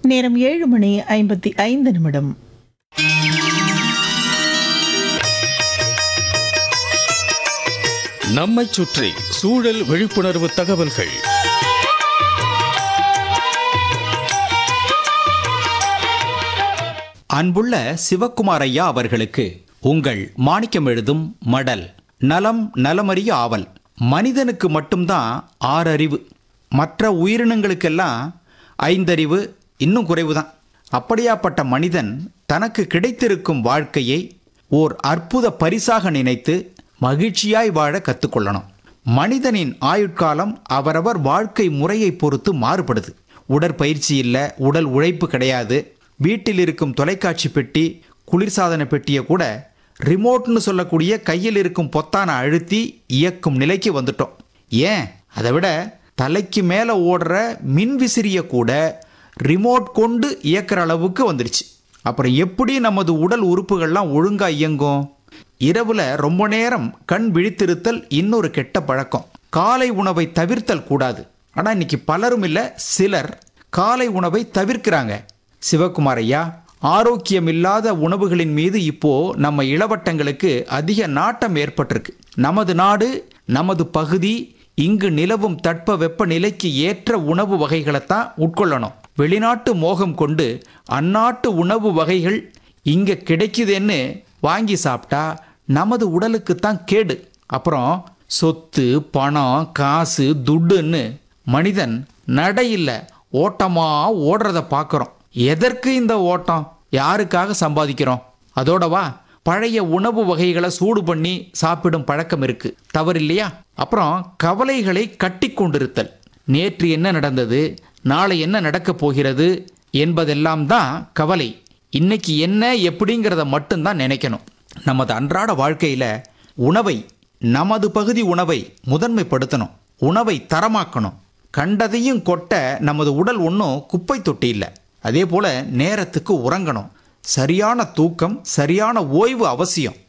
நேரம் ஏழு மணி ஐம்பத்தி ஐந்து நிமிடம் நம்மைச் சுற்றி சூழல் விழிப்புணர்வு தகவல்கள் அன்புள்ள சிவக்குமார் ஐயா அவர்களுக்கு உங்கள் மாணிக்கம் எழுதும் மடல் நலம் நலமறிய ஆவல் மனிதனுக்கு மட்டும்தான் ஆறறிவு மற்ற உயிரினங்களுக்கெல்லாம் ஐந்தறிவு இன்னும் குறைவுதான் அப்படியாப்பட்ட மனிதன் தனக்கு கிடைத்திருக்கும் வாழ்க்கையை ஓர் அற்புத பரிசாக நினைத்து மகிழ்ச்சியாய் வாழ கற்றுக்கொள்ளணும் மனிதனின் ஆயுட்காலம் அவரவர் வாழ்க்கை முறையை பொறுத்து மாறுபடுது உடற்பயிற்சி இல்லை உடல் உழைப்பு கிடையாது வீட்டில் இருக்கும் தொலைக்காட்சி பெட்டி குளிர்சாதன பெட்டியை கூட ரிமோட்னு சொல்லக்கூடிய கையில் இருக்கும் பொத்தானை அழுத்தி இயக்கும் நிலைக்கு வந்துட்டோம் ஏன் அதை விட தலைக்கு மேலே ஓடுற மின்விசிறியை கூட ரிமோட் கொண்டு இயக்குற அளவுக்கு வந்துடுச்சு அப்புறம் எப்படி நமது உடல் உறுப்புகள்லாம் ஒழுங்கா இயங்கும் இரவுல ரொம்ப நேரம் கண் விழித்திருத்தல் இன்னொரு கெட்ட பழக்கம் காலை உணவை தவிர்த்தல் கூடாது ஆனா இன்னைக்கு பலரும் இல்ல சிலர் காலை உணவை தவிர்க்கிறாங்க சிவகுமார் ஐயா ஆரோக்கியம் இல்லாத உணவுகளின் மீது இப்போ நம்ம இளவட்டங்களுக்கு அதிக நாட்டம் ஏற்பட்டிருக்கு நமது நாடு நமது பகுதி இங்கு நிலவும் தட்ப வெப்ப நிலைக்கு ஏற்ற உணவு வகைகளைத்தான் உட்கொள்ளணும் வெளிநாட்டு மோகம் கொண்டு அந்நாட்டு உணவு வகைகள் இங்க கிடைக்குதுன்னு வாங்கி சாப்பிட்டா நமது உடலுக்கு தான் கேடு அப்புறம் சொத்து பணம் காசு துட்டுன்னு மனிதன் நடையில்ல ஓட்டமா ஓடுறத பார்க்குறோம் எதற்கு இந்த ஓட்டம் யாருக்காக சம்பாதிக்கிறோம் அதோடவா பழைய உணவு வகைகளை சூடு பண்ணி சாப்பிடும் பழக்கம் இருக்கு தவறில்லையா அப்புறம் கவலைகளை கட்டி கொண்டிருத்தல் நேற்று என்ன நடந்தது நாளை என்ன நடக்கப் போகிறது என்பதெல்லாம் தான் கவலை இன்னைக்கு என்ன எப்படிங்கிறத மட்டும்தான் நினைக்கணும் நமது அன்றாட வாழ்க்கையில உணவை நமது பகுதி உணவை முதன்மைப்படுத்தணும் உணவை தரமாக்கணும் கண்டதையும் கொட்ட நமது உடல் ஒன்றும் குப்பை தொட்டி இல்லை அதே போல நேரத்துக்கு உறங்கணும் சரியான தூக்கம் சரியான ஓய்வு அவசியம்